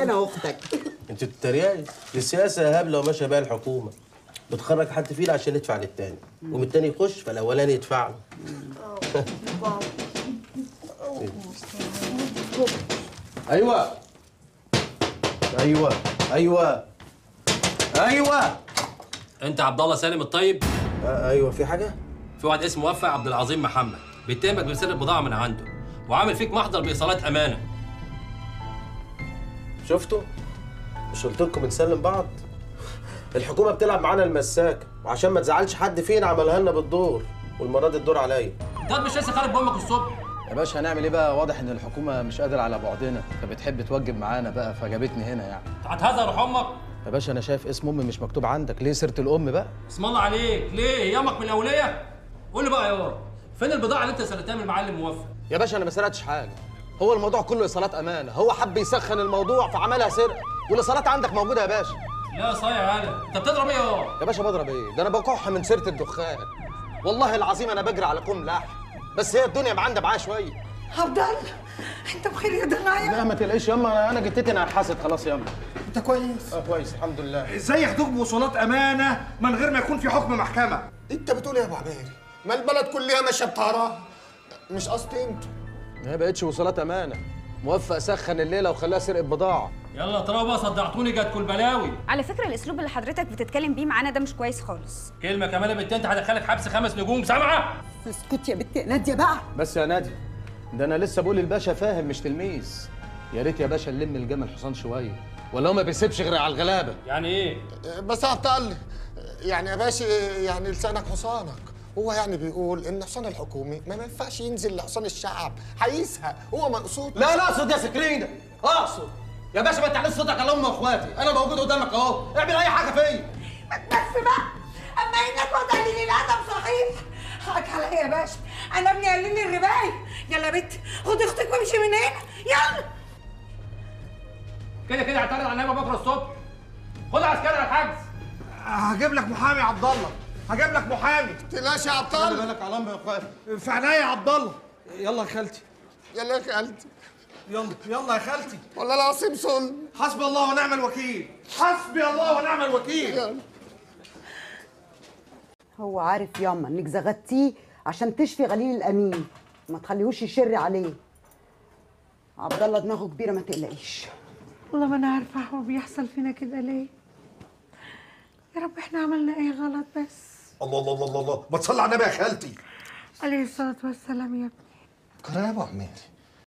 انا اختك انت بتتريقي دي السياسه هبله وماشيه بيها الحكومه بتخرج حد فينا عشان يدفع للتاني ومن التاني يخش فالاولاني يدفع له ايوه ايوه ايوه ايوه انت عبد الله سالم الطيب آه، ايوه في حاجه في واحد اسمه وفاء عبد العظيم محمد بيتهمك بسرقه بضاعه من عنده وعامل فيك محضر بايصالات امانه شفتوا مش قلت لكم بنسلم بعض الحكومه بتلعب معانا المساك وعشان ما تزعلش حد فينا عملها لنا بالدور والمره دي الدور عليا ده مش لسه خارج بامك الصبح يا باشا هنعمل ايه بقى واضح ان الحكومه مش قادره على بعدنا فبتحب توجب معانا بقى فجابتني هنا يعني هتهزر روح امك يا باشا انا شايف اسم امي مش مكتوب عندك ليه سيره الام بقى اسم الله عليك ليه يامك من الاوليه قول لي بقى يا ورا فين البضاعه اللي انت سرقتها من المعلم موفق يا باشا انا ما سرقتش حاجه هو الموضوع كله ايصالات امانه هو حب يسخن الموضوع فعملها سرقه والايصالات عندك موجوده يا باشا لا صايع يالا انت بتضرب ايه يا ورا يا باشا بضرب ايه ده انا بكح من سيره الدخان والله العظيم انا بجري على كوم لحم بس هي الدنيا معندة معايا شويه عبد الله انت بخير يا ضنايا لا ما تقلقش ياما انا جتتي انا هتحاسب خلاص ياما انت كويس اه كويس الحمد لله ازاي ياخدوك بوصولات امانه من غير ما يكون في حكم محكمه انت بتقول إيه يا ابو عبيري ما البلد كلها ماشيه بطاره مش قصدي انت ما بقتش وصولات امانه موفق سخن الليله وخلاها سرقه بضاعه يلا ترى بقى صدعتوني جاتكوا البلاوي على فكره الاسلوب اللي حضرتك بتتكلم بيه معانا ده مش كويس خالص كلمه كمان يا بنت انت هدخلك حبس خمس نجوم سامعه اسكت يا بنت ناديه بقى بس يا نادي ده انا لسه بقول الباشا فاهم مش تلميذ يا ريت يا باشا نلم الجمل حصان شويه ولا هو ما بيسيبش غير على الغلابه يعني ايه بس هتقل يعني يا باشا يعني لسانك حصانك هو يعني بيقول ان حصان الحكومي ما ينفعش ينزل لحصان الشعب هيسهق هو مقصود لا لا اقصد يا سكرينه اقصد يا باشا ما تعليش صوتك على امي واخواتي انا موجود قدامك اهو اعمل اي حاجه فيا بس بقى اما انك وضع لي الادب صحيح حقك عليا يا باشا انا ابني قال لي الرباية يلا يا بنت خدي اختك وامشي من هنا يلا كده كده هتعرض على النايمه بكره الصبح خد عسكري على الحجز هجيب لك محامي يا عبد الله هجيب لك محامي تلاش يا عبد الله بالك على امي واخواتي في عينيا يا عبد الله يلا يا خالتي يلا يا خالتي يلا يلا يا خالتي والله العظيم صل حسبي الله ونعم الوكيل حسبي الله ونعم الوكيل يلا هو عارف ياما انك زغدتيه عشان تشفي غليل الامين ما تخليهوش يشر عليه عبد الله دماغه كبيره ما تقلقيش والله ما انا عارفه هو بيحصل فينا كده ليه يا رب احنا عملنا ايه غلط بس الله الله الله الله الله ما تصلي على النبي يا خالتي عليه الصلاه والسلام يا ابني كده يا ابو عمير